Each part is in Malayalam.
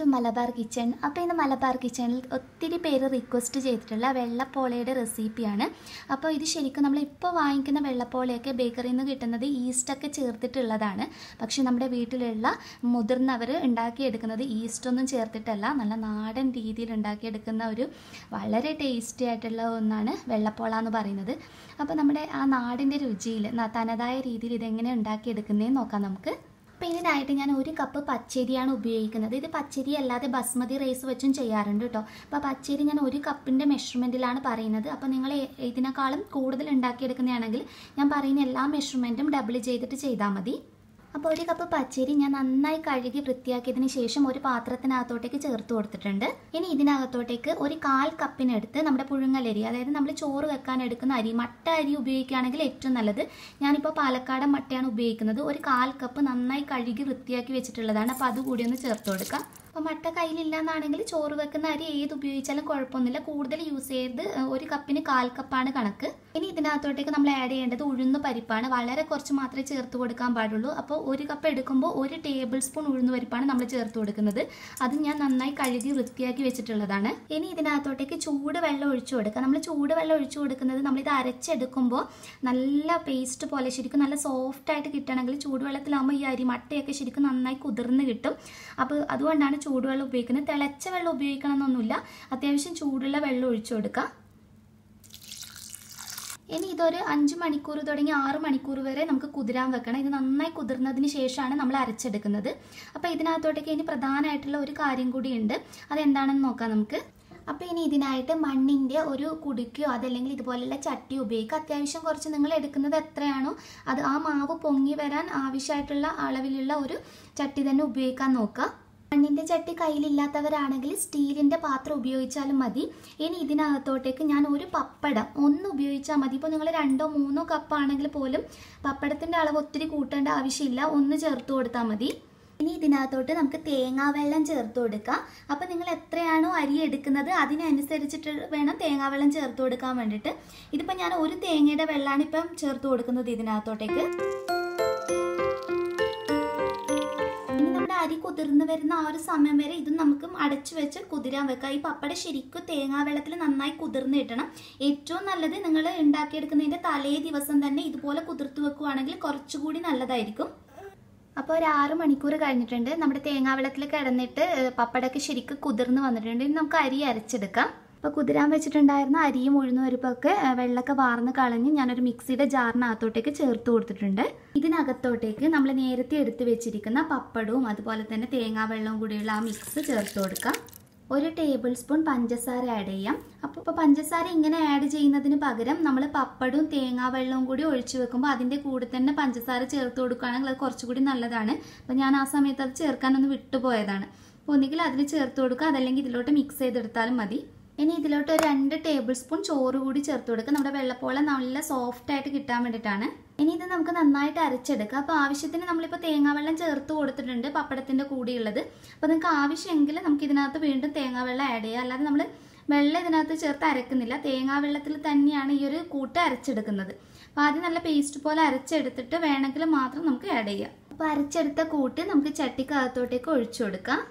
മലബാർ കിച്ചൺ അപ്പോൾ ഇന്ന് മലബാർ കിച്ചണിൽ ഒത്തിരി പേര് റിക്വസ്റ്റ് ചെയ്തിട്ടുള്ള വെള്ളപ്പോളയുടെ റെസിപ്പിയാണ് അപ്പോൾ ഇത് ശരിക്കും നമ്മൾ ഇപ്പോൾ വാങ്ങിക്കുന്ന വെള്ളപ്പോളയൊക്കെ ബേക്കറിയിൽ നിന്ന് കിട്ടുന്നത് ഈസ്റ്റൊക്കെ ചേർത്തിട്ടുള്ളതാണ് പക്ഷേ നമ്മുടെ വീട്ടിലുള്ള മുതിർന്നവർ ഉണ്ടാക്കിയെടുക്കുന്നത് ഈസ്റ്റൊന്നും ചേർത്തിട്ടല്ല നല്ല നാടൻ രീതിയിൽ ഉണ്ടാക്കിയെടുക്കുന്ന ഒരു വളരെ ടേസ്റ്റി ആയിട്ടുള്ള ഒന്നാണ് വെള്ളപ്പോള എന്ന് പറയുന്നത് അപ്പോൾ നമ്മുടെ ആ നാടിൻ്റെ രുചിയിൽ ന- തനതായ രീതിയിൽ ഇതെങ്ങനെ ഉണ്ടാക്കിയെടുക്കുന്നതെന്ന് നോക്കാം നമുക്ക് അപ്പോൾ ഇതിനായിട്ട് ഞാൻ ഒരു കപ്പ് പച്ചരിയാണ് ഉപയോഗിക്കുന്നത് ഇത് പച്ചരി അല്ലാതെ ബസ്മതി റൈസ് വെച്ചും ചെയ്യാറുണ്ട് കേട്ടോ അപ്പോൾ പച്ചരി ഞാൻ ഒരു കപ്പിൻ്റെ മെഷർമെൻറ്റിലാണ് പറയുന്നത് അപ്പോൾ നിങ്ങൾ എ- ഇതിനേക്കാളും കൂടുതൽ ഉണ്ടാക്കിയെടുക്കുന്നതാണെങ്കിൽ ഞാൻ പറയുന്ന എല്ലാ മെഷർമെൻറ്റും ഡബിൾ ചെയ്തിട്ട് ചെയ്താൽ മതി അപ്പോൾ ഒരു കപ്പ് പച്ചരി ഞാൻ നന്നായി കഴുകി വൃത്തിയാക്കിയതിന് ശേഷം ഒരു പാത്രത്തിനകത്തോട്ടേക്ക് ചേർത്ത് കൊടുത്തിട്ടുണ്ട് ഇനി ഇതിനകത്തോട്ടേക്ക് ഒരു കാൽ കപ്പിനെടുത്ത് നമ്മുടെ പുഴുങ്ങലരി അതായത് നമ്മൾ ചോറ് വെക്കാൻ എടുക്കുന്ന അരി മട്ട അരി ഉപയോഗിക്കുകയാണെങ്കിൽ ഏറ്റവും നല്ലത് ഞാനിപ്പോൾ പാലക്കാടൻ മട്ടയാണ് ഉപയോഗിക്കുന്നത് ഒരു കാൽ കപ്പ് നന്നായി കഴുകി വൃത്തിയാക്കി വെച്ചിട്ടുള്ളതാണ് അപ്പോൾ അതുകൂടി ഒന്ന് ചേർത്ത് കൊടുക്കാം അപ്പോൾ മട്ട കയ്യിലില്ല എന്നാണെങ്കിൽ ചോറ് വെക്കുന്ന അരി ഏത് ഉപയോഗിച്ചാലും കുഴപ്പമൊന്നുമില്ല കൂടുതൽ യൂസ് ചെയ്ത് ഏഹ്, ഒരു കപ്പിന് കാൽ കപ്പാണ് കണക്ക് ഇനി ഇതിനകത്തോട്ടേക്ക് നമ്മൾ ആഡ് ചെയ്യേണ്ടത് ഉഴുന്ന് പരിപ്പാണ് വളരെ കുറച്ച് മാത്രമേ ചേർത്ത് കൊടുക്കാൻ പാടുള്ളൂ അപ്പോൾ ഒരു കപ്പ് എടുക്കുമ്പോൾ ഒരു ടേബിൾ സ്പൂൺ ഉഴുന്ന് പരിപ്പാണ് നമ്മൾ ചേർത്ത് കൊടുക്കുന്നത് അത് ഞാൻ നന്നായി കഴുകി വൃത്തിയാക്കി വെച്ചിട്ടുള്ളതാണ് ഇനി ഇതിനകത്തോട്ടേക്ക് ചൂട് വെള്ളം ഒഴിച്ചു കൊടുക്കുക നമ്മൾ ചൂട് വെള്ളം ഒഴിച്ചു കൊടുക്കുന്നത് നമ്മളിത് അരച്ചെടുക്കുമ്പോൾ നല്ല പേസ്റ്റ് പോലെ ശരിക്കും നല്ല സോഫ്റ്റ് ആയിട്ട് കിട്ടണമെങ്കിൽ ചൂടുവെള്ളത്തിലാകുമ്പോൾ ഈ അരി മട്ടയൊക്കെ ശരിക്കും നന്നായി കുതിർന്ന് കിട്ടും അപ്പോൾ അതുകൊണ്ടാണ് ചൂടുവെള്ളം ഉപയോഗിക്കുന്നത് തിളച്ച വെള്ളം ഉപയോഗിക്കണം എന്നൊന്നുമില്ല അത്യാവശ്യം ചൂടുള്ള വെള്ളം ഒഴിച്ചു കൊടുക്കുക ഇനി ഇതൊരു അഞ്ച് മണിക്കൂർ തുടങ്ങി ആറ് മണിക്കൂർ വരെ നമുക്ക് കുതിരാൻ വെക്കണം ഇത് നന്നായി കുതിർന്നതിന് ശേഷമാണ് നമ്മൾ അരച്ചെടുക്കുന്നത് അപ്പോൾ ഇതിനകത്തോട്ടേക്ക് ഇനി പ്രധാനമായിട്ടുള്ള ഒരു കാര്യം കൂടിയുണ്ട് അതെന്താണെന്ന് നോക്കാം നമുക്ക് അപ്പോൾ ഇനി ഇതിനായിട്ട് മണ്ണിൻ്റെ ഒരു കുടുക്കയോ അതല്ലെങ്കിൽ ഇതുപോലെയുള്ള ചട്ടി ഉപയോഗിക്കുക അത്യാവശ്യം കുറച്ച് നിങ്ങൾ എടുക്കുന്നത് എത്രയാണോ അത് ആ മാവ് പൊങ്ങി വരാൻ ആവശ്യമായിട്ടുള്ള അളവിലുള്ള ഒരു ചട്ടി തന്നെ ഉപയോഗിക്കാൻ നോക്കുക മണ്ണിൻ്റെ ചട്ടി കയ്യിലില്ലാത്തവരാണെങ്കിൽ സ്റ്റീലിൻ്റെ പാത്രം ഉപയോഗിച്ചാലും മതി ഇനി ഇതിനകത്തോട്ടേക്ക് ഞാൻ ഒരു പപ്പടം ഒന്ന് ഉപയോഗിച്ചാൽ മതി ഇപ്പോൾ നിങ്ങൾ രണ്ടോ മൂന്നോ കപ്പ് ആണെങ്കിൽ പോലും പപ്പടത്തിൻ്റെ അളവ് ഒത്തിരി കൂട്ടേണ്ട ആവശ്യമില്ല ഒന്ന് ചേർത്ത് കൊടുത്താൽ മതി ഇനി ഇതിനകത്തോട്ട് നമുക്ക് തേങ്ങാവെള്ളം ചേർത്ത് കൊടുക്കാം അപ്പം നിങ്ങൾ എത്രയാണോ അരി എടുക്കുന്നത് അതിനനുസരിച്ചിട്ട് വേണം തേങ്ങാവെള്ളം ചേർത്ത് കൊടുക്കാൻ വേണ്ടിയിട്ട് ഇതിപ്പോൾ ഞാൻ ഒരു തേങ്ങയുടെ വെള്ളമാണ് ഇപ്പം ചേർത്ത് കൊടുക്കുന്നത് ഇതിനകത്തോട്ടേക്ക് ഇനി നമ്മുടെ അരി കുതിർന്ന് വരുന്ന ആ ഒരു സമയം വരെ ഇത് നമുക്ക് അടച്ചു വെച്ച് കുതിരാൻ വെക്കാം ഈ പപ്പട ശരിക്കും തേങ്ങാ വെള്ളത്തിൽ നന്നായി കുതിർന്ന് കിട്ടണം ഏറ്റവും നല്ലത് നിങ്ങൾ ഉണ്ടാക്കിയെടുക്കുന്നതിൻ്റെ തലേ ദിവസം തന്നെ ഇതുപോലെ കുതിർത്ത് വെക്കുവാണെങ്കിൽ കുറച്ചുകൂടി നല്ലതായിരിക്കും അപ്പോൾ ഒരു ആറ് മണിക്കൂർ കഴിഞ്ഞിട്ടുണ്ട് നമ്മുടെ തേങ്ങാ വെള്ളത്തിൽ കിടന്നിട്ട് ഏഹ്, പപ്പടമൊക്കെ ശരിക്കും കുതിർന്ന് വന്നിട്ടുണ്ട് ഇനി നമുക്ക് അരി അരച്ചെടുക്കാം അപ്പോൾ കുതിരാൻ വെച്ചിട്ടുണ്ടായിരുന്ന അരിയും ഉഴുന്നും പരിപ്പൊക്കെ ഏഹ്, വെള്ളമൊക്കെ വാർന്ന് കളഞ്ഞ് ഞാനൊരു മിക്സിയുടെ ജാറിനകത്തോട്ടേക്ക് ചേർത്ത് കൊടുത്തിട്ടുണ്ട് ഇതിനകത്തോട്ടേക്ക് നമ്മൾ നേരത്തെ എടുത്ത് വെച്ചിരിക്കുന്ന പപ്പടവും അതുപോലെ തന്നെ തേങ്ങാ വെള്ളവും കൂടിയുള്ള ആ മിക്സ് ചേർത്ത് കൊടുക്കാം ഒരു ടേബിൾ സ്പൂൺ പഞ്ചസാര ആഡ് ചെയ്യാം അപ്പോൾ ഇപ്പോൾ പഞ്ചസാര ഇങ്ങനെ ആഡ് ചെയ്യുന്നതിന് പകരം നമ്മൾ പപ്പടവും തേങ്ങാ വെള്ളവും കൂടി ഒഴിച്ചു വെക്കുമ്പോൾ അതിൻ്റെ കൂടെ തന്നെ പഞ്ചസാര ചേർത്ത് കൊടുക്കുകയാണെങ്കിൽ അത് കുറച്ചുകൂടി നല്ലതാണ് അപ്പോൾ ഞാൻ ആ സമയത്ത് അത് ചേർക്കാനൊന്ന് വിട്ടുപോയതാണ് അപ്പോൾ ഒന്നുകിൽ അതിൽ ചേർത്ത് കൊടുക്കുക അതല്ലെങ്കിൽ ഇതിലോട്ട് മിക്സ് ചെയ്തെടുത്താലും മതി ഇനി ഇതിലോട്ട് ഒരു രണ്ട് ടേബിൾ സ്പൂൺ ചോറ് കൂടി ചേർത്ത് കൊടുക്കുക നമ്മുടെ വെള്ളപ്പോളം നല്ല സോഫ്റ്റ് ആയിട്ട് കിട്ടാൻ വേണ്ടിയിട്ടാണ് ഇനി ഇത് നമുക്ക് നന്നായിട്ട് അരച്ചെടുക്കാം അപ്പോൾ ആവശ്യത്തിന് നമ്മളിപ്പോൾ തേങ്ങാവെള്ളം ചേർത്ത് കൊടുത്തിട്ടുണ്ട് പപ്പടത്തിൻ്റെ കൂടിയുള്ളത് അപ്പോൾ നിങ്ങൾക്ക് ആവശ്യമെങ്കിൽ നമുക്ക് ഇതിനകത്ത് വീണ്ടും തേങ്ങാവെള്ളം ആഡ് ചെയ്യാം അല്ലാതെ നമ്മൾ വെള്ളം ഇതിനകത്ത് ചേർത്ത് അരക്കുന്നില്ല തേങ്ങാവെള്ളത്തിൽ തന്നെയാണ് ഈ ഒരു കൂട്ട് അരച്ചെടുക്കുന്നത് അപ്പോൾ ആദ്യം നല്ല പേസ്റ്റ് പോലെ അരച്ചെടുത്തിട്ട് വേണമെങ്കിൽ മാത്രം നമുക്ക് ആഡ് ചെയ്യാം അപ്പോൾ അരച്ചെടുത്ത കൂട്ട് നമുക്ക് ചട്ടിക്കകത്തോട്ടേക്ക് ഒഴിച്ചു കൊടുക്കാം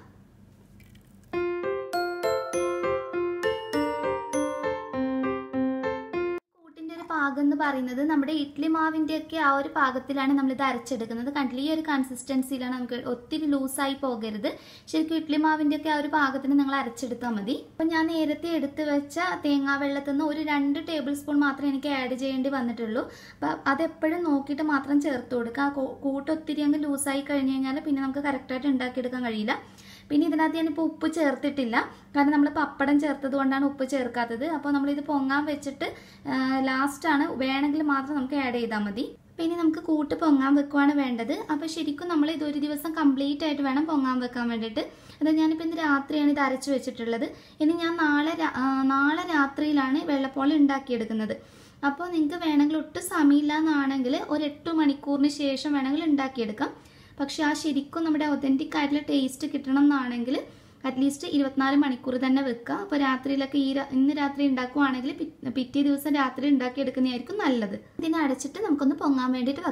കൂട്ടിൻ്റെ ഒരു പാകം എന്ന് പറയുന്നത് നമ്മുടെ ഇഡ്ലി മാവിൻ്റെ ഒക്കെ ആ ഒരു പാകത്തിലാണ് നമ്മളിത് അരച്ചെടുക്കുന്നത് കണ്ടില്ല ഈ ഒരു കൺസിസ്റ്റൻസിയിലാണ് നമുക്ക് ഒത്തിരി ലൂസായി പോകരുത് ശരിക്കും ഇഡ്ലി മാവിൻ്റെ ഒക്കെ ആ ഒരു പാകത്തിന് നിങ്ങൾ അരച്ചെടുത്താൽ മതി അപ്പം ഞാൻ നേരത്തെ എടുത്തു വെച്ച തേങ്ങാ വെള്ളത്തിൽ നിന്ന് ഒരു രണ്ട് ടേബിൾ സ്പൂൺ മാത്രമേ എനിക്ക് ആഡ് ചെയ്യേണ്ടി വന്നിട്ടുള്ളൂ അപ്പം അതെപ്പോഴും നോക്കിയിട്ട് മാത്രം ചേർത്ത് കൊടുക്കുക ആ കൂ- കൂട്ട് ഒത്തിരി അങ്ങ് ലൂസായി കഴിഞ്ഞ് കഴിഞ്ഞാൽ പിന്നെ നമുക്ക് കറക്റ്റായിട്ട് ഉണ്ടാക്കിയെടുക്കാൻ കഴിയില്ല പിന്നെ ഇതിനകത്ത് ഞാനിപ്പോൾ ഉപ്പ് ചേർത്തിട്ടില്ല കാരണം നമ്മൾ പപ്പടം ചേർത്തത് കൊണ്ടാണ് ഉപ്പ് ചേർക്കാത്തത് അപ്പോൾ നമ്മളിത് പൊങ്ങാൻ വെച്ചിട്ട് ലാസ്റ്റാണ് വേണമെങ്കിൽ മാത്രം നമുക്ക് ആഡ് ചെയ്താൽ മതി പിന്നെ നമുക്ക് കൂട്ട് പൊങ്ങാൻ വെക്കുവാണ് വേണ്ടത് അപ്പോൾ ശരിക്കും നമ്മൾ ഇത് ഒരു ദിവസം കംപ്ലീറ്റ് ആയിട്ട് വേണം പൊങ്ങാൻ വെക്കാൻ വേണ്ടിയിട്ട് അത് ഞാനിപ്പോൾ ഇന്ന് രാത്രിയാണ് ഇത് അരച്ച് വെച്ചിട്ടുള്ളത് ഇനി ഞാൻ നാളെ രാ- ആ, നാളെ രാത്രിയിലാണ് വെള്ളപ്പോള ഉണ്ടാക്കിയെടുക്കുന്നത് അപ്പോൾ നിങ്ങൾക്ക് വേണമെങ്കിൽ ഒട്ടും സമയമില്ല എന്നാണെങ്കിൽ ഒരു എട്ട് മണിക്കൂറിന് ശേഷം വേണമെങ്കിൽ ഉണ്ടാക്കിയെടുക്കാം പക്ഷെ ആ ശരിക്കും നമ്മുടെ ഒതൻറ്റിക് ആയിട്ടുള്ള ടേസ്റ്റ് കിട്ടണം എന്നാണെങ്കിൽ അറ്റ്ലീസ്റ്റ് ഇരുപത്തിനാല് മണിക്കൂർ തന്നെ വെക്കുക അപ്പോൾ രാത്രിയിലൊക്കെ ഈ രാ- ഇന്ന് രാത്രി ഉണ്ടാക്കുവാണെങ്കിൽ പി- പിറ്റേ ദിവസം രാത്രി ഉണ്ടാക്കിയെടുക്കുന്നതായിരിക്കും നല്ലത് ഇതിനെ അടച്ചിട്ട് നമുക്കൊന്ന് പൊങ്ങാൻ വേണ്ടിയിട്ട് വെക്കാം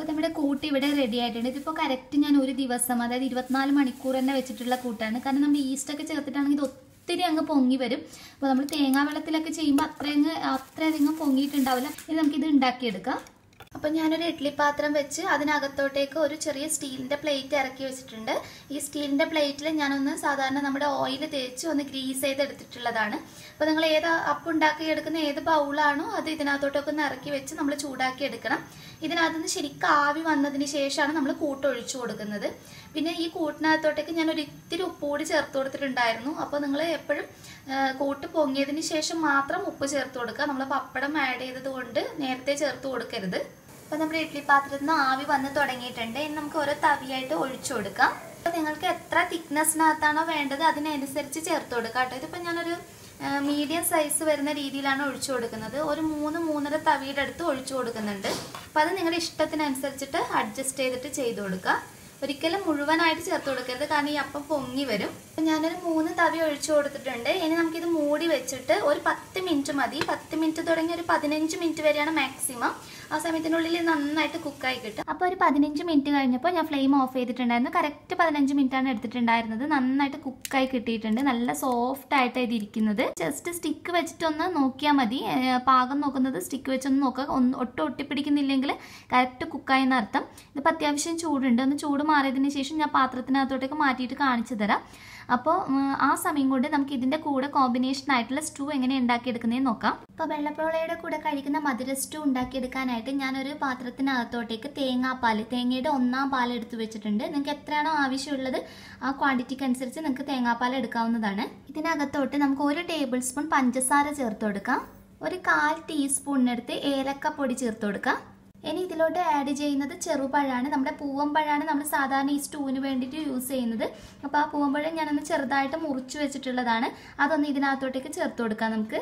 അപ്പോൾ നമ്മുടെ കൂട്ട് ഇവിടെ റെഡി ആയിട്ടുണ്ട് ഇതിപ്പോൾ കറക്റ്റ് ഞാൻ ഒരു ദിവസം അതായത് ഇരുപത്തിനാല് മണിക്കൂർ തന്നെ വെച്ചിട്ടുള്ള കൂട്ടാണ് കാരണം നമ്മൾ ഈസ്റ്റൊക്കെ ചേർത്തിട്ടാണെങ്കിൽ ഇത് ഒത്തിരി അങ്ങ് പൊങ്ങി വരും അപ്പോൾ നമ്മൾ തേങ്ങാ വെള്ളത്തിലൊക്കെ ചെയ്യുമ്പോൾ അത്രയങ്ങ് അത്രയധികം പൊങ്ങിയിട്ടുണ്ടാവില്ല ഇനി നമുക്കിത് ഉണ്ടാക്കിയെടുക്കാം അപ്പം ഞാനൊരു ഇഡ്ഡലി പാത്രം വെച്ച് അതിനകത്തോട്ടേക്ക് ഒരു ചെറിയ സ്റ്റീലിൻ്റെ പ്ലേറ്റ് ഇറക്കി വെച്ചിട്ടുണ്ട് ഈ സ്റ്റീലിൻ്റെ പ്ലേറ്റിൽ ഞാനൊന്ന് സാധാരണ നമ്മുടെ ഓയിൽ തേച്ച് ഒന്ന് ഗ്രീസ് ചെയ്തെടുത്തിട്ടുള്ളതാണ് അപ്പോൾ നിങ്ങൾ ഏത് അപ്പം ഉണ്ടാക്കി എടുക്കുന്ന ഏത് ബൗളാണോ അത് ഇതിനകത്തോട്ടൊക്കെ ഒന്ന് ഇറക്കി വെച്ച് നമ്മൾ ചൂടാക്കി എടുക്കണം ഇതിനകത്ത് നിന്ന് ശരിക്കും ആവി വന്നതിന് ശേഷമാണ് നമ്മൾ കൂട്ട് ഒഴിച്ചു കൊടുക്കുന്നത് പിന്നെ ഈ കൂട്ടിനകത്തോട്ടേക്ക് ഞാൻ ഒരു ഇത്തിരി ഉപ്പ് കൂടി ചേർത്ത് കൊടുത്തിട്ടുണ്ടായിരുന്നു അപ്പോൾ നിങ്ങൾ എപ്പോഴും കൂട്ട് പൊങ്ങിയതിന് ശേഷം മാത്രം ഉപ്പ് ചേർത്ത് കൊടുക്കുക നമ്മൾ പപ്പടം ആഡ് ചെയ്തത് കൊണ്ട് നേരത്തെ ചേർത്ത് കൊടുക്കരുത് അപ്പോൾ നമ്മുടെ ഇഡ്ഡലി പാത്രത്തിൽ നിന്ന് ആവി വന്ന് തുടങ്ങിയിട്ടുണ്ട് ഇനി നമുക്ക് ഓരോ തവിയായിട്ട് ഒഴിച്ചു കൊടുക്കാം അപ്പോൾ നിങ്ങൾക്ക് എത്ര തിക്നെസ്സിനകത്താണോ വേണ്ടത് അതിനനുസരിച്ച് ചേർത്ത് കൊടുക്കാം കേട്ടോ ഇതിപ്പോൾ ഞാനൊരു മീഡിയം സൈസ് വരുന്ന രീതിയിലാണ് ഒഴിച്ചു കൊടുക്കുന്നത് ഒരു മൂന്ന് മൂന്നര തവിയുടെ അടുത്ത് ഒഴിച്ചു കൊടുക്കുന്നുണ്ട് അപ്പോൾ അത് നിങ്ങളുടെ ഇഷ്ടത്തിനനുസരിച്ചിട്ട് അഡ്ജസ്റ്റ് ചെയ്തിട്ട് ചെയ്ത് കൊടുക്കുക ഒരിക്കലും മുഴുവനായിട്ട് ചേർത്ത് കൊടുക്കരുത് കാരണം ഈ അപ്പം പൊങ്ങി വരും അപ്പം ഞാനൊരു മൂന്ന് തവി ഒഴിച്ചു കൊടുത്തിട്ടുണ്ട് ഇനി നമുക്കിത് മൂടി വെച്ചിട്ട് ഒരു പത്ത് മിനിറ്റ് മതി പത്ത് മിനിറ്റ് തുടങ്ങി ഒരു പതിനഞ്ച് മിനിറ്റ് വരെയാണ് മാക്സിമം ആ സമയത്തിനുള്ളിൽ ഇത് നന്നായിട്ട് കുക്കായി കിട്ടും അപ്പോൾ ഒരു പതിനഞ്ച് മിനിറ്റ് കഴിഞ്ഞപ്പോൾ ഞാൻ ഫ്ലെയിം ഓഫ് ചെയ്തിട്ടുണ്ടായിരുന്നു കറക്റ്റ് പതിനഞ്ച് മിനിറ്റാണ് എടുത്തിട്ടുണ്ടായിരുന്നത് നന്നായിട്ട് കുക്കായി കിട്ടിയിട്ടുണ്ട് നല്ല സോഫ്റ്റ് ആയിട്ട് ഇത് ഇരിക്കുന്നത് ജസ്റ്റ് സ്റ്റിക്ക് വെച്ചിട്ടൊന്ന് നോക്കിയാൽ മതി ഏഹ് പാകം നോക്കുന്നത് സ്റ്റിക്ക് വെച്ചൊന്ന് നോക്കുക ഒന്ന് ഒട്ടും ഒട്ടിപ്പിടിക്കുന്നില്ലെങ്കിൽ കറക്റ്റ് കുക്കായി എന്നർത്ഥം ഇതിപ്പോൾ അത്യാവശ്യം ചൂടുണ്ട് ഒന്ന് ചൂട് മാറിയതിന് ശേഷം ഞാൻ പാത്രത്തിനകത്തോട്ടേക്ക് മാറ്റിയിട്ട് കാണിച്ചു തരാം അപ്പോൾ ഉം, ആ സമയം കൊണ്ട് നമുക്ക് ഇതിൻ്റെ കൂടെ കോമ്പിനേഷൻ ആയിട്ടുള്ള സ്റ്റൂ എങ്ങനെ ഉണ്ടാക്കിയെടുക്കുന്നതെന്ന് നോക്കാം അപ്പോൾ വെള്ളപ്പോളയുടെ കൂടെ കഴിക്കുന്ന മധുര സ്റ്റൂ ഉണ്ടാക്കിയെടുക്കാനായിട്ട് ഞാനൊരു പാത്രത്തിനകത്തോട്ടേക്ക് തേങ്ങാപ്പാൽ തേങ്ങയുടെ ഒന്നാം പാൽ എടുത്ത് വെച്ചിട്ടുണ്ട് നിങ്ങൾക്ക് എത്രയാണോ ആവശ്യമുള്ളത് ആ ക്വാണ്ടിറ്റിക്ക് അനുസരിച്ച് നിങ്ങൾക്ക് തേങ്ങാപ്പാൽ എടുക്കാവുന്നതാണ് ഇതിനകത്തോട്ട് നമുക്ക് ഒരു ടേബിൾ സ്പൂൺ പഞ്ചസാര ചേർത്ത് കൊടുക്കാം ഒരു കാൽ ടീസ്പൂണിനടുത്ത് ഏലക്കപ്പൊടി ചേർത്ത് കൊടുക്കാം ഇനി ഇതിലോട്ട് ആഡ് ചെയ്യുന്നത് ചെറുപഴമാണ് നമ്മുടെ പൂവമ്പഴമാണ് നമ്മൾ സാധാരണ ഈ സ്റ്റൂവിന് വേണ്ടിയിട്ട് യൂസ് ചെയ്യുന്നത് അപ്പോൾ ആ പൂവമ്പഴം ഞാനൊന്ന് ചെറുതായിട്ട് മുറിച്ച് വെച്ചിട്ടുള്ളതാണ് അതൊന്ന് ഇതിനകത്തോട്ടേക്ക് ചേർത്ത് കൊടുക്കാം നമുക്ക്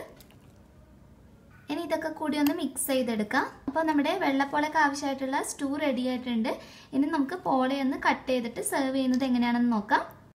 ഇനി ഇതൊക്കെ കൂടി ഒന്ന് മിക്സ് ചെയ്തെടുക്കാം അപ്പോൾ നമ്മുടെ വെള്ളപ്പോളയ്ക്ക് ആവശ്യമായിട്ടുള്ള സ്റ്റൂ റെഡി ആയിട്ടുണ്ട് ഇനി നമുക്ക് പോളയൊന്ന് കട്ട് ചെയ്തിട്ട് സെർവ് ചെയ്യുന്നത് എങ്ങനെയാണെന്ന് നോക്കാം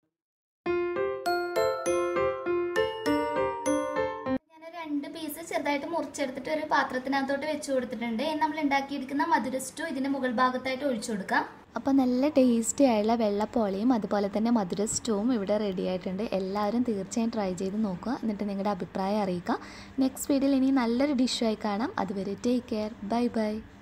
ഞാൻ രണ്ട് പീസ് ചെറുതായിട്ട് മുറിച്ചെടുത്തിട്ട് ഒരു പാത്രത്തിനകത്തോട്ട് വെച്ച് കൊടുത്തിട്ടുണ്ട് ഇനി നമ്മൾ ഉണ്ടാക്കിയെടുക്കുന്ന മധുര സ്റ്റൂ ഇതിന്റെ മുകൾ ഭാഗത്തായിട്ട് ഒഴിച്ചു കൊടുക്കാം അപ്പോൾ നല്ല ടേസ്റ്റി ആയുള്ള വെള്ളപ്പോളയും അതുപോലെ തന്നെ മധുര സ്റ്റൂവും ഇവിടെ റെഡി ആയിട്ടുണ്ട് എല്ലാവരും തീർച്ചയായും ട്രൈ ചെയ്ത് നോക്കുക എന്നിട്ട് നിങ്ങളുടെ അഭിപ്രായം അറിയിക്കുക നെക്സ്റ്റ് വീഡിയോയിൽ ഇനി നല്ലൊരു ഡിഷായി കാണാം അതുവരെ ടേക്ക് കെയർ ബൈ ബൈ